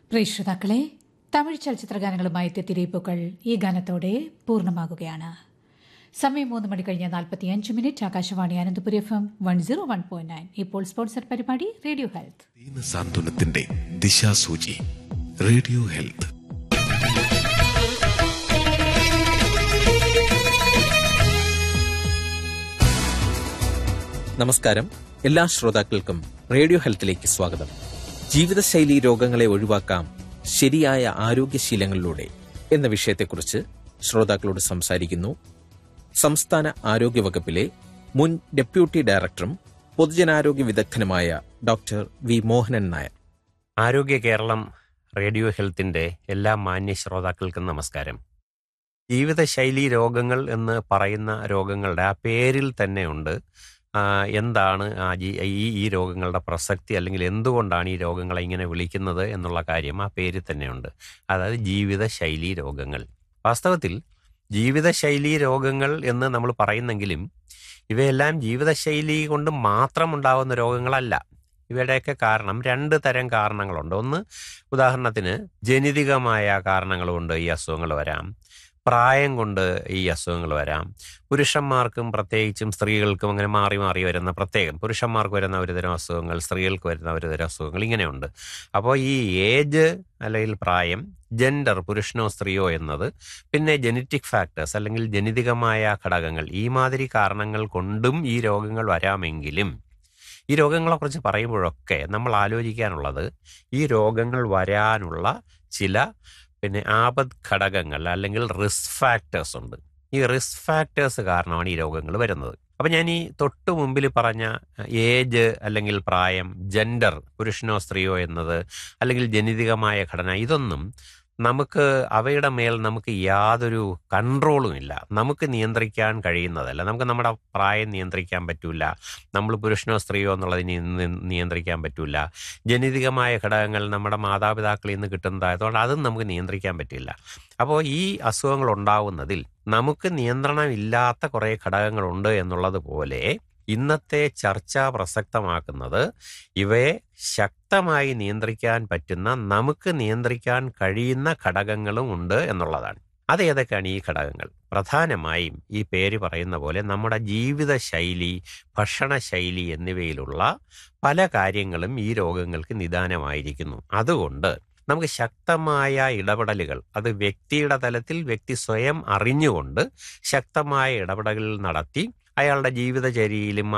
പ്രിയ ശ്രോതാക്കളെ തമിഴ് ചലച്ചിത്ര ഗാനങ്ങളുമായി എത്തിയ തിരയിപ്പുകൾ ഈ ഗാനത്തോടെ പൂർണ്ണമാകുകയാണ് സമയം മൂന്ന് മണി കഴിഞ്ഞ നാൽപ്പത്തിയഞ്ച് minute Akashvani Ananthapuri F M one zero one point nine ഇപ്പോൾ സ്പോൺസർ പരിപാടി റേഡിയോ ഹെൽത്ത് ദീന സാന്ത്വനത്തിന്റെ ദിശാസൂചി റേഡിയോ ഹെൽത്ത് നമസ്കാരം എല്ലാ ശ്രോതാക്കൾക്കും റേഡിയോ ഹെൽത്തിലേക്ക് സ്വാഗതം ജീവിതശൈലി രോഗങ്ങളെ ഒഴിവാക്കാം ശരിയായ ആരോഗ്യശീലങ്ങളിലൂടെ എന്ന വിഷയത്തെക്കുറിച്ച് ശ്രോതാക്കളോട് സംസാരിക്കുന്നു സംസ്ഥാന ആരോഗ്യ വകുപ്പിലെ മുൻ ഡെപ്യൂട്ടി ഡയറക്ടറും പൊതുജനാരോഗ്യ വിദഗ്ധനുമായ doctor V Mohanan Nair Arogya Keralam radio ഹെൽത്തിന്റെ എല്ലാ മാന്യ ശ്രോതാക്കൾക്കും നമസ്കാരം ജീവിതശൈലി രോഗങ്ങൾ എന്ന് പറയുന്ന രോഗങ്ങളുടെ ആ പേരിൽ തന്നെയുണ്ട് ആ, എന്താണ് ആ ജി- ഈ ഈ രോഗങ്ങളുടെ പ്രസക്തി അല്ലെങ്കിൽ എന്തുകൊണ്ടാണ് ഈ രോഗങ്ങളെ ഇങ്ങനെ വിളിക്കുന്നത് എന്നുള്ള കാര്യം ആ പേരിൽ തന്നെയുണ്ട് അതായത് ജീവിതശൈലി രോഗങ്ങൾ വാസ്തവത്തിൽ ജീവിതശൈലി രോഗങ്ങൾ എന്ന് നമ്മൾ പറയുന്നെങ്കിലും ഇവയെല്ലാം ജീവിതശൈലി കൊണ്ട് മാത്രം ഉണ്ടാകുന്ന രോഗങ്ങളല്ല ഇവയുടെയൊക്കെ കാരണം രണ്ട് തരം കാരണങ്ങളുണ്ട് ഒന്ന് ഉദാഹരണത്തിന് ജനിതകമായ കാരണങ്ങൾ കൊണ്ട് ഈ അസുഖങ്ങൾ വരാം പ്രായം കൊണ്ട് ഈ അസുഖങ്ങൾ വരാം പുരുഷന്മാർക്കും പ്രത്യേകിച്ചും സ്ത്രീകൾക്കും അങ്ങനെ മാറി മാറി വരുന്ന പ്രത്യേകം പുരുഷന്മാർക്ക് വരുന്ന ഒരു തരം അസുഖങ്ങൾ സ്ത്രീകൾക്ക് വരുന്ന ഒരു തരം അസുഖങ്ങൾ ഇങ്ങനെയുണ്ട് അപ്പോൾ ഈ ഏജ് അല്ലെങ്കിൽ പ്രായം ജെൻഡർ പുരുഷനോ സ്ത്രീയോ എന്നത് പിന്നെ ജനറ്റിക് ഫാക്ടേഴ്സ് അല്ലെങ്കിൽ ജനിതകമായ ഘടകങ്ങൾ ഈ മാതിരി കാരണങ്ങൾ കൊണ്ടും ഈ രോഗങ്ങൾ വരാമെങ്കിലും ഈ രോഗങ്ങളെക്കുറിച്ച് പറയുമ്പോഴൊക്കെ നമ്മൾ ആലോചിക്കാനുള്ളത് ഈ രോഗങ്ങൾ വരാനുള്ള ചില പിന്നെ ആപത് ഘടകങ്ങൾ അല്ലെങ്കിൽ റിസ്ക് ഫാക്ടേഴ്സ് ഉണ്ട് ഈ റിസ്ക് ഫാക്ടേഴ്സ് കാരണമാണ് ഈ രോഗങ്ങൾ വരുന്നത് അപ്പം ഞാൻ ഈ തൊട്ടു മുമ്പിൽ പറഞ്ഞ ഏജ് അല്ലെങ്കിൽ പ്രായം ജെൻഡർ പുരുഷനോ സ്ത്രീയോ എന്നത് അല്ലെങ്കിൽ ജനിതകമായ ഘടന ഇതൊന്നും നമുക്ക് അവയുടെ മേൽ നമുക്ക് യാതൊരു കൺട്രോളും ഇല്ല നമുക്ക് നിയന്ത്രിക്കാൻ കഴിയുന്നതല്ല നമുക്ക് നമ്മുടെ പ്രായം നിയന്ത്രിക്കാൻ പറ്റൂല നമ്മൾ പുരുഷനോ സ്ത്രീയോ എന്നുള്ളത് നിയന്ത്രിക്കാൻ പറ്റൂല ജനിതകമായ ഘടകങ്ങൾ നമ്മുടെ മാതാപിതാക്കളിൽ നിന്ന് കിട്ടുന്നതായതുകൊണ്ട് അതും നമുക്ക് നിയന്ത്രിക്കാൻ പറ്റില്ല അപ്പോൾ ഈ അസുഖങ്ങൾ ഉണ്ടാവുന്നതിൽ നമുക്ക് നിയന്ത്രണമില്ലാത്ത കുറേ ഘടകങ്ങളുണ്ട് എന്നുള്ളത് പോലെ ഇന്നത്തെ ചർച്ച പ്രസക്തമാക്കുന്നത് ഇവയെ ശക്തമായി നിയന്ത്രിക്കാൻ പറ്റുന്ന നമുക്ക് നിയന്ത്രിക്കാൻ കഴിയുന്ന ഘടകങ്ങളും ഉണ്ട് എന്നുള്ളതാണ് അത് ഏതൊക്കെയാണ് ഈ ഘടകങ്ങൾ പ്രധാനമായും ഈ പേര് പറയുന്ന പോലെ നമ്മുടെ ജീവിതശൈലി ഭക്ഷണശൈലി എന്നിവയിലുള്ള പല കാര്യങ്ങളും ഈ രോഗങ്ങൾക്ക് നിദാനമായിരിക്കുന്നു അതുകൊണ്ട് നമുക്ക് ശക്തമായ ഇടപെടലുകൾ അത് വ്യക്തിയുടെ തലത്തിൽ വ്യക്തി സ്വയം അറിഞ്ഞുകൊണ്ട് ശക്തമായ ഇടപെടലുകൾ നടത്തി അയാളുടെ ജീവിതചര്യയിലും